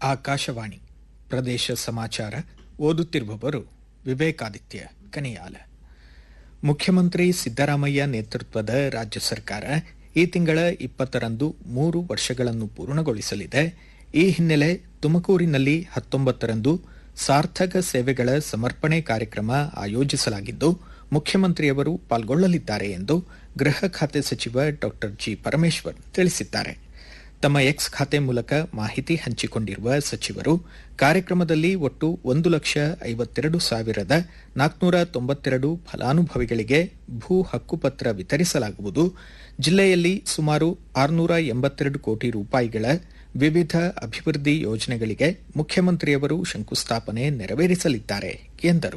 ಆಕಾಶವಾಣಿ ಪ್ರದೇಶ ಸಮಾಚಾರ ಓದುತ್ತಿರುವವರು ವಿವೇಕಾದಿತ್ಯ ಕನಿಯಾಲ ಮುಖ್ಯಮಂತ್ರಿ ಸಿದ್ದರಾಮಯ್ಯ ನೇತೃತ್ವದ ರಾಜ್ಯ ಸರ್ಕಾರ ಈ ತಿಂಗಳ ಇಪ್ಪತ್ತರಂದು ಮೂರು ವರ್ಷಗಳನ್ನು ಪೂರ್ಣಗೊಳಿಸಲಿದೆ ಈ ಹಿನ್ನೆಲೆ ತುಮಕೂರಿನಲ್ಲಿ ಹತ್ತೊಂಬತ್ತರಂದು ಸಾರ್ಥಕ ಸೇವೆಗಳ ಸಮರ್ಪಣೆ ಕಾರ್ಯಕ್ರಮ ಆಯೋಜಿಸಲಾಗಿದ್ದು ಮುಖ್ಯಮಂತ್ರಿಯವರು ಪಾಲ್ಗೊಳ್ಳಲಿದ್ದಾರೆ ಎಂದು ಗೃಹ ಖಾತೆ ಸಚಿವ ಡಾ ಜಿ ಪರಮೇಶ್ವರ್ ತಿಳಿಸಿದ್ದಾರೆ ತಮ್ಮ ಎಕ್ಸ್ ಖಾತೆ ಮೂಲಕ ಮಾಹಿತಿ ಹಂಚಿಕೊಂಡಿರುವ ಸಚಿವರು ಕಾರ್ಯಕ್ರಮದಲ್ಲಿ ಒಟ್ಟು ಒಂದು ಲಕ್ಷ ಐವತ್ತೆರಡು ಸಾವಿರದ ನಾಲ್ಕುನೂರ ತೊಂಬತ್ತೆರಡು ಫಲಾನುಭವಿಗಳಿಗೆ ಭೂ ಹಕ್ಕುಪತ್ರ ವಿತರಿಸಲಾಗುವುದು ಜಿಲ್ಲೆಯಲ್ಲಿ ಸುಮಾರು ಆರುನೂರ ಎಂಬತ್ತೆರಡು ಕೋಟಿ ರೂಪಾಯಿಗಳ ವಿವಿಧ ಅಭಿವೃದ್ಧಿ ಯೋಜನೆಗಳಿಗೆ ಮುಖ್ಯಮಂತ್ರಿಯವರು ಶಂಕುಸ್ಥಾಪನೆ ನೆರವೇರಿಸಲಿದ್ದಾರೆ ಎಂದರು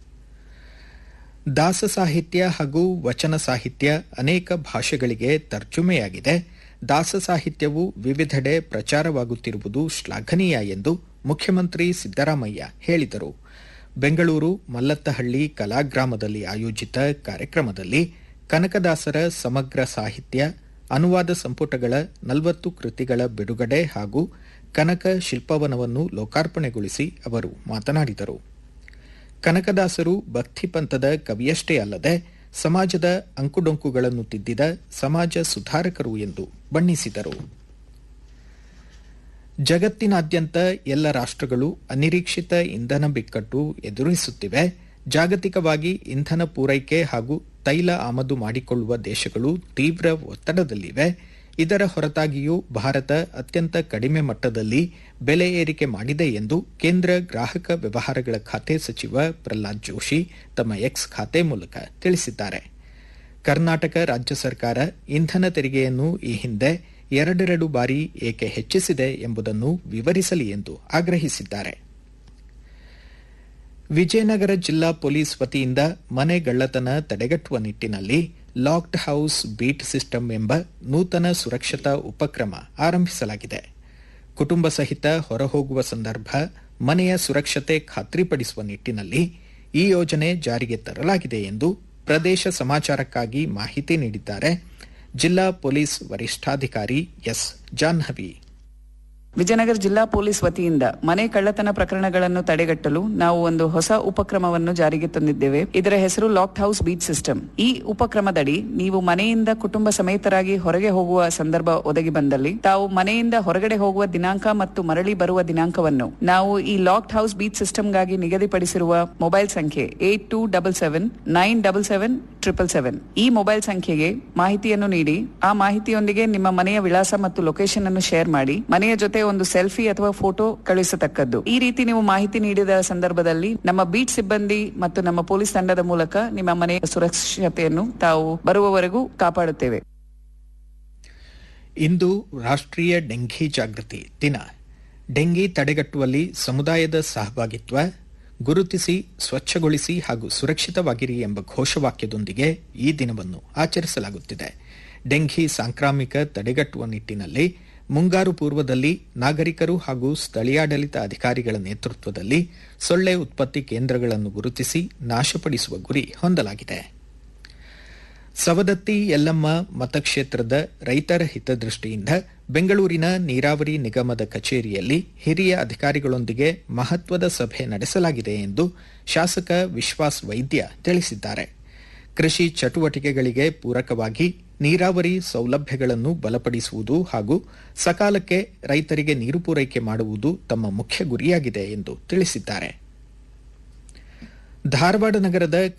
ದಾಸ ಸಾಹಿತ್ಯ ಹಾಗೂ ವಚನ ಸಾಹಿತ್ಯ ಅನೇಕ ಭಾಷೆಗಳಿಗೆ ತರ್ಜುಮೆಯಾಗಿದೆ ದಾಸ ಸಾಹಿತ್ಯವು ವಿವಿಧೆಡೆ ಪ್ರಚಾರವಾಗುತ್ತಿರುವುದು ಶ್ಲಾಘನೀಯ ಎಂದು ಮುಖ್ಯಮಂತ್ರಿ ಸಿದ್ದರಾಮಯ್ಯ ಹೇಳಿದರು ಬೆಂಗಳೂರು ಮಲ್ಲತ್ತಹಳ್ಳಿ ಕಲಾಗ್ರಾಮದಲ್ಲಿ ಆಯೋಜಿತ ಕಾರ್ಯಕ್ರಮದಲ್ಲಿ ಕನಕದಾಸರ ಸಮಗ್ರ ಸಾಹಿತ್ಯ ಅನುವಾದ ಸಂಪುಟಗಳ ನಲವತ್ತು ಕೃತಿಗಳ ಬಿಡುಗಡೆ ಹಾಗೂ ಕನಕ ಶಿಲ್ಪವನವನ್ನು ಲೋಕಾರ್ಪಣೆಗೊಳಿಸಿ ಅವರು ಮಾತನಾಡಿದರು ಕನಕದಾಸರು ಭಕ್ತಿ ಪಂಥದ ಕವಿಯಷ್ಟೇ ಅಲ್ಲದೆ ಸಮಾಜದ ಅಂಕುಡೊಂಕುಗಳನ್ನು ತಿದ್ದಿದ ಸಮಾಜ ಸುಧಾರಕರು ಎಂದು ಬಣ್ಣಿಸಿದರು ಜಗತ್ತಿನಾದ್ಯಂತ ಎಲ್ಲ ರಾಷ್ಟಗಳು ಅನಿರೀಕ್ಷಿತ ಇಂಧನ ಬಿಕ್ಕಟ್ಟು ಎದುರಿಸುತ್ತಿವೆ ಜಾಗತಿಕವಾಗಿ ಇಂಧನ ಪೂರೈಕೆ ಹಾಗೂ ತೈಲ ಆಮದು ಮಾಡಿಕೊಳ್ಳುವ ದೇಶಗಳು ತೀವ್ರ ಒತ್ತಡದಲ್ಲಿವೆ ಇದರ ಹೊರತಾಗಿಯೂ ಭಾರತ ಅತ್ಯಂತ ಕಡಿಮೆ ಮಟ್ಟದಲ್ಲಿ ಬೆಲೆ ಏರಿಕೆ ಮಾಡಿದೆ ಎಂದು ಕೇಂದ್ರ ಗ್ರಾಹಕ ವ್ಯವಹಾರಗಳ ಖಾತೆ ಸಚಿವ ಪ್ರಹ್ಲಾದ್ ಜೋಶಿ ತಮ್ಮ ಎಕ್ಸ್ ಖಾತೆ ಮೂಲಕ ತಿಳಿಸಿದ್ದಾರೆ ಕರ್ನಾಟಕ ರಾಜ್ಯ ಸರ್ಕಾರ ಇಂಧನ ತೆರಿಗೆಯನ್ನು ಈ ಹಿಂದೆ ಎರಡೆರಡು ಬಾರಿ ಏಕೆ ಹೆಚ್ಚಿಸಿದೆ ಎಂಬುದನ್ನು ವಿವರಿಸಲಿ ಎಂದು ಆಗ್ರಹಿಸಿದ್ದಾರೆ ವಿಜಯನಗರ ಜಿಲ್ಲಾ ಪೊಲೀಸ್ ವತಿಯಿಂದ ಮನೆಗಳ್ಳತನ ತಡೆಗಟ್ಟುವ ನಿಟ್ಟಿನಲ್ಲಿ ಲಾಕ್ಡ್ ಹೌಸ್ ಬೀಟ್ ಸಿಸ್ಟಮ್ ಎಂಬ ನೂತನ ಸುರಕ್ಷತಾ ಉಪಕ್ರಮ ಆರಂಭಿಸಲಾಗಿದೆ ಕುಟುಂಬ ಸಹಿತ ಹೊರಹೋಗುವ ಸಂದರ್ಭ ಮನೆಯ ಸುರಕ್ಷತೆ ಖಾತ್ರಿಪಡಿಸುವ ನಿಟ್ಟಿನಲ್ಲಿ ಈ ಯೋಜನೆ ಜಾರಿಗೆ ತರಲಾಗಿದೆ ಎಂದು ಪ್ರದೇಶ ಸಮಾಚಾರಕ್ಕಾಗಿ ಮಾಹಿತಿ ನೀಡಿದ್ದಾರೆ ಜಿಲ್ಲಾ ಪೊಲೀಸ್ ವರಿಷ್ಠಾಧಿಕಾರಿ ಎಸ್ ಜಾಹ್ನವಿ ವಿಜಯನಗರ ಜಿಲ್ಲಾ ಪೊಲೀಸ್ ವತಿಯಿಂದ ಮನೆ ಕಳ್ಳತನ ಪ್ರಕರಣಗಳನ್ನು ತಡೆಗಟ್ಟಲು ನಾವು ಒಂದು ಹೊಸ ಉಪಕ್ರಮವನ್ನು ಜಾರಿಗೆ ತಂದಿದ್ದೇವೆ ಇದರ ಹೆಸರು ಲಾಕ್ಡ್ ಹೌಸ್ ಬೀಟ್ ಸಿಸ್ಟಮ್ ಈ ಉಪಕ್ರಮದಡಿ ನೀವು ಮನೆಯಿಂದ ಕುಟುಂಬ ಸಮೇತರಾಗಿ ಹೊರಗೆ ಹೋಗುವ ಸಂದರ್ಭ ಒದಗಿ ಬಂದಲ್ಲಿ ತಾವು ಮನೆಯಿಂದ ಹೊರಗಡೆ ಹೋಗುವ ದಿನಾಂಕ ಮತ್ತು ಮರಳಿ ಬರುವ ದಿನಾಂಕವನ್ನು ನಾವು ಈ ಲಾಕ್ಡ್ ಹೌಸ್ ಬೀಟ್ ಸಿಸ್ಟಮ್ಗಾಗಿ ನಿಗದಿಪಡಿಸಿರುವ ಮೊಬೈಲ್ ಸಂಖ್ಯೆ eight two double seven nine double seven triple seven ಈ ಮೊಬೈಲ್ ಸಂಖ್ಯೆಗೆ ಮಾಹಿತಿಯನ್ನು ನೀಡಿ ಆ ಮಾಹಿತಿಯೊಂದಿಗೆ ನಿಮ್ಮ ಮನೆಯ ವಿಳಾಸ ಮತ್ತು ಲೊಕೇಶನ್ ಅನ್ನು ಶೇರ್ ಮಾಡಿ ಮನೆಯ ಜೊತೆ ಒಂದು ಸೆಲ್ಫಿ ಅಥವಾ ಫೋಟೋ ಕಳುಹಿಸತಕ್ಕದ್ದು ಈ ರೀತಿ ನೀವು ಮಾಹಿತಿ ನೀಡಿದ ಸಂದರ್ಭದಲ್ಲಿ ನಮ್ಮ ಬೀಟ್ ಸಿಬ್ಬಂದಿ ಮತ್ತು ನಮ್ಮ ಪೊಲೀಸ್ ತಂಡದ ಮೂಲಕ ನಿಮ್ಮ ಮನೆಯ ಸುರಕ್ಷತೆಯನ್ನು ತಾವು ಬರುವವರೆಗೂ ಕಾಪಾಡುತ್ತೇವೆ ಇಂದು ರಾಷ್ಟ್ರೀಯ ಡೆಂಘಿ ಜಾಗೃತಿ ದಿನ ಡೆಂಗಿ ತಡೆಗಟ್ಟುವಲ್ಲಿ ಸಮುದಾಯದ ಸಹಭಾಗಿತ್ವ ಗುರುತಿಸಿ ಸ್ವಚ್ಛಗೊಳಿಸಿ ಹಾಗೂ ಸುರಕ್ಷಿತವಾಗಿರಿ ಎಂಬ ಘೋಷವಾಕ್ಯದೊಂದಿಗೆ ಈ ದಿನವನ್ನು ಆಚರಿಸಲಾಗುತ್ತಿದೆ ಡೆಂಘಿ ಸಾಂಕ್ರಾಮಿಕ ತಡೆಗಟ್ಟುವ ನಿಟ್ಟಿನಲ್ಲಿ ಮುಂಗಾರು ಪೂರ್ವದಲ್ಲಿ ನಾಗರಿಕರು ಹಾಗೂ ಸ್ಥಳೀಯಾಡಳಿತ ಅಧಿಕಾರಿಗಳ ನೇತೃತ್ವದಲ್ಲಿ ಸೊಳ್ಳೆ ಉತ್ಪತ್ತಿ ಕೇಂದ್ರಗಳನ್ನು ಗುರುತಿಸಿ ನಾಶಪಡಿಸುವ ಗುರಿ ಹೊಂದಲಾಗಿದೆ ಸವದತ್ತಿ ಯಲ್ಲಮ್ಮ ಮತಕ್ಷೇತ್ರದ ರೈತರ ಹಿತದೃಷ್ಟಿಯಿಂದ ಬೆಂಗಳೂರಿನ ನೀರಾವರಿ ನಿಗಮದ ಕಚೇರಿಯಲ್ಲಿ ಹಿರಿಯ ಅಧಿಕಾರಿಗಳೊಂದಿಗೆ ಮಹತ್ವದ ಸಭೆ ನಡೆಸಲಾಗಿದೆ ಎಂದು ಶಾಸಕ ವಿಶ್ವಾಸ್ ವೈದ್ಯ ತಿಳಿಸಿದ್ದಾರೆ ಕೃಷಿ ಚಟುವಟಿಕೆಗಳಿಗೆ ಪೂರಕವಾಗಿ ನೀರಾವರಿ ಸೌಲಭ್ಯಗಳನ್ನು ಬಲಪಡಿಸುವುದು ಹಾಗೂ ಸಕಾಲಕ್ಕೆ ರೈತರಿಗೆ ನೀರು ಪೂರೈಕೆ ಮಾಡುವುದು ತಮ್ಮ ಮುಖ್ಯ ಗುರಿಯಾಗಿದೆ ಎಂದು ತಿಳಿಸಿದ್ದಾರೆ ಧಾರವಾಡ ನಗರದ